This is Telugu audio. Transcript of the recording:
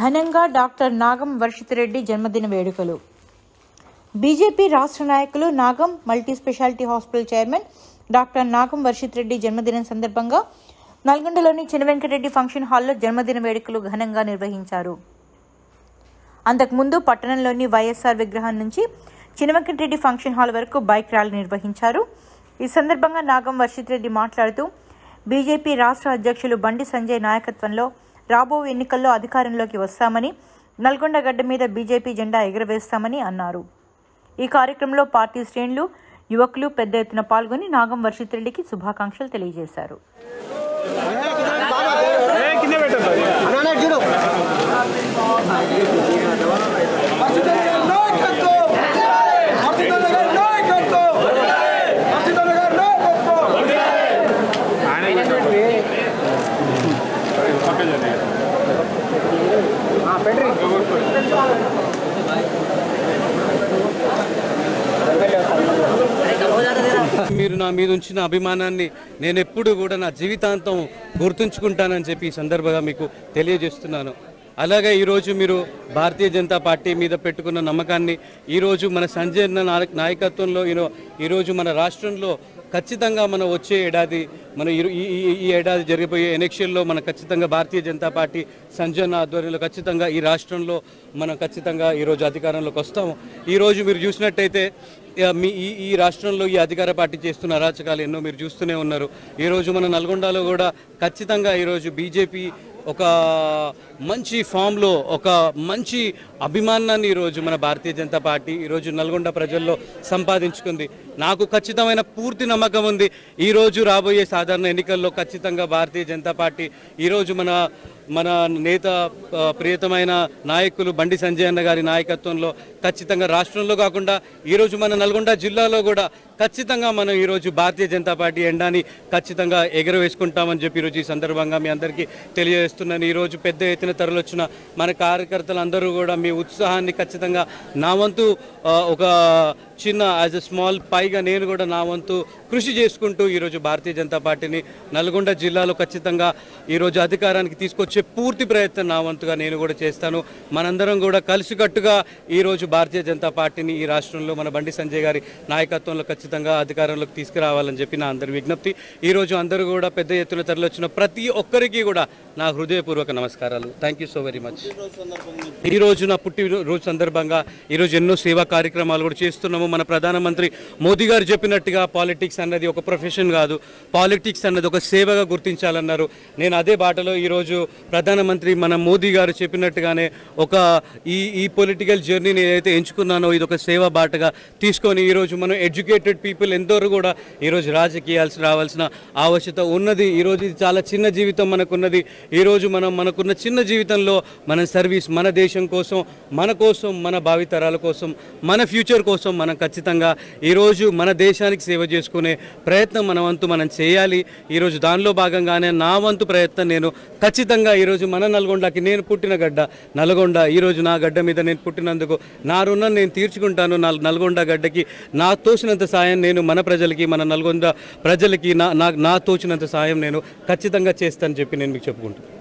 ఘనంగా డాక్టర్ నాగం వర్షిత్ జన్మదిన వేడుకలు బీజేపీ రాష్ట్ర నాయకులు Nagam multi speciality hospital chairman doctor Nagam Varshith Reddy జన్మదినం సందర్భంగా నల్గొండలోని చినవెంకటరెడ్డి ఫంక్షన్ హాల్లో జన్మదిన వేడుకలు ఘనంగా నిర్వహించారు అంతకుముందు పట్టణంలోని వైఎస్ఆర్ విగ్రహం నుంచి చినవెంకటరెడ్డి ఫంక్షన్ హాల్ వరకు బైక్ ర్యాలీ నిర్వహించారు ఈ సందర్భంగా నాగం వర్షిత్ రెడ్డి మాట్లాడుతూ బీజేపీ రాష్ట్ర అధ్యక్షులు బండి సంజయ్ నాయకత్వంలో రాబో ఎన్నికల్లో అధికారంలోకి వస్తామని నల్గొండ గడ్డ మీద బీజేపీ జెండా ఎగురవేస్తామని అన్నారు ఈ కార్యక్రమంలో పార్టీ శ్రేణులు యువకులు పెద్ద ఎత్తున పాల్గొని నాగం వర్షిత్ రెడ్డికి శుభాకాంక్షలు తెలియజేశారు మీరు నా మీద ఉంచిన అభిమానాన్ని నేను ఎప్పుడు కూడా నా జీవితాంతం గుర్తుంచుకుంటానని చెప్పి ఈ సందర్భంగా మీకు తెలియజేస్తున్నాను అలాగే ఈరోజు మీరు భారతీయ జనతా పార్టీ మీద పెట్టుకున్న నమ్మకాన్ని ఈరోజు మన సంజయ్ అన్న నాయ- నాయకత్వంలో ఈరో ఈరోజు మన రాష్ట్రంలో ఖచ్చితంగా మన వచ్చే ఏడాది మన ఈ- ఈ ఈ- ఈ ఏడాది జరిగిపోయే ఎలక్షన్లో మన ఖచ్చితంగా భారతీయ జనతా పార్టీ సంజయ్ అన్న ఆధ్వర్యంలో ఖచ్చితంగా ఈ రాష్ట్రంలో మనం ఖచ్చితంగా ఈరోజు అధికారంలోకి వస్తాము ఈరోజు మీరు చూసినట్టయితే ఇక మీ ఈ ఈ రాష్ట్రంలో ఈ అధికార పార్టీ చేస్తున్న అరాచకాలు ఎన్నో మీరు చూస్తూనే ఉన్నారు ఈరోజు మన నల్గొండలో కూడా ఖచ్చితంగా ఈరోజు బీజేపీ ఒక మంచి ఫామ్లో ఒక మంచి అభిమానాన్ని ఈరోజు మన భారతీయ జనతా పార్టీ ఈరోజు నల్గొండ ప్రజల్లో సంపాదించుకుంది నాకు ఖచ్చితమైన పూర్తి నమ్మకం ఉంది ఈరోజు రాబోయే సాధారణ ఎన్నికల్లో ఖచ్చితంగా భారతీయ జనతా పార్టీ ఈరోజు మన మన నేత ఆ, ప్రియతమైన నాయకులు బండి సంజయ్ అన్న గారి నాయకత్వంలో ఖచ్చితంగా రాష్ట్రంలో కాకుండా ఈరోజు మన నల్గొండ జిల్లాలో కూడా ఖచ్చితంగా మనం ఈరోజు భారతీయ జనతా పార్టీ ఎండాని ఖచ్చితంగా ఎగరవేసుకుంటామని చెప్పి ఈరోజు ఈ సందర్భంగా మీ అందరికీ తెలియజేస్తున్నాను ఈరోజు పెద్ద ఎత్తున తరలొచ్చిన మన కార్యకర్తలు అందరూ కూడా మీ ఉత్సాహాన్ని ఖచ్చితంగా నా వంతు ఆ, ఒక చిన్న యాజ్ అ స్మాల్ పైగా నేను కూడా నా వంతు కృషి చేసుకుంటూ ఈరోజు భారతీయ జనతా పార్టీని నల్గొండ జిల్లాలో ఖచ్చితంగా ఈరోజు అధికారానికి తీసుకొచ్చే పూర్తి ప్రయత్నం నా వంతుగా నేను కూడా చేస్తాను మనందరం కూడా కలిసికట్టుగా ఈరోజు భారతీయ జనతా పార్టీని ఈ రాష్ట్రంలో మన బండి సంజయ్ గారి నాయకత్వంలో ఖచ్చితంగా అధికారంలోకి తీసుకురావాలని చెప్పి నా అందరి విజ్ఞప్తి ఈరోజు అందరూ కూడా పెద్ద ఎత్తున తరలివచ్చిన ప్రతి ఒక్కరికి కూడా నా హృదయపూర్వక నమస్కారాలు thank you so very much ఈ రోజు నా పుట్టినరోజు సందర్భంగా ఈరోజు ఎన్నో సేవా కార్యక్రమాలు కూడా చేస్తున్నాము మన ప్రధానమంత్రి మోదీ గారు చెప్పినట్టుగా పాలిటిక్స్ అన్నది ఒక ప్రొఫెషన్ కాదు పాలిటిక్స్ అన్నది ఒక సేవగా గుర్తించాలన్నారు నేను అదే బాటలో ఈరోజు ప్రధానమంత్రి మన మోదీ గారు చెప్పినట్టుగానే ఒక ఈ ఈ పొలిటికల్ జర్నీని ఏదైతే ఎంచుకున్నానో ఇది ఒక సేవా బాటగా తీసుకొని ఈరోజు మనం ఎడ్యుకేటెడ్ పీపుల్ ఎందరూ కూడా ఈరోజు రాజకీయాలు రావాల్సిన ఆవశ్యకత ఉన్నది ఈరోజు ఇది చాలా చిన్న జీవితం మనకున్నది ఈరోజు మనం మనకున్న చిన్న జీవితంలో మన సర్వీస్ మన దేశం కోసం మన కోసం మన భావితరాల కోసం మన ఫ్యూచర్ కోసం మనం ఖచ్చితంగా ఈరోజు మన దేశానికి సేవ చేసుకునే ప్రయత్నం మన వంతు మనం చేయాలి ఈరోజు దానిలో భాగంగానే నా వంతు ప్రయత్నం నేను ఖచ్చితంగా ఈరోజు మన నల్గొండకి నేను పుట్టిన గడ్డ నల్గొండ ఈరోజు నా గడ్డ మీద నేను పుట్టినందుకు నా రుణం నేను తీర్చుకుంటాను నా నల్గొండ గడ్డకి నా తోచినంత సాయం నేను మన ప్రజలకి మన నల్గొండ ప్రజలకి నా నా నా తోచినంత సాయం నేను ఖచ్చితంగా చేస్తానని చెప్పి నేను మీకు చెప్పుకుంటాను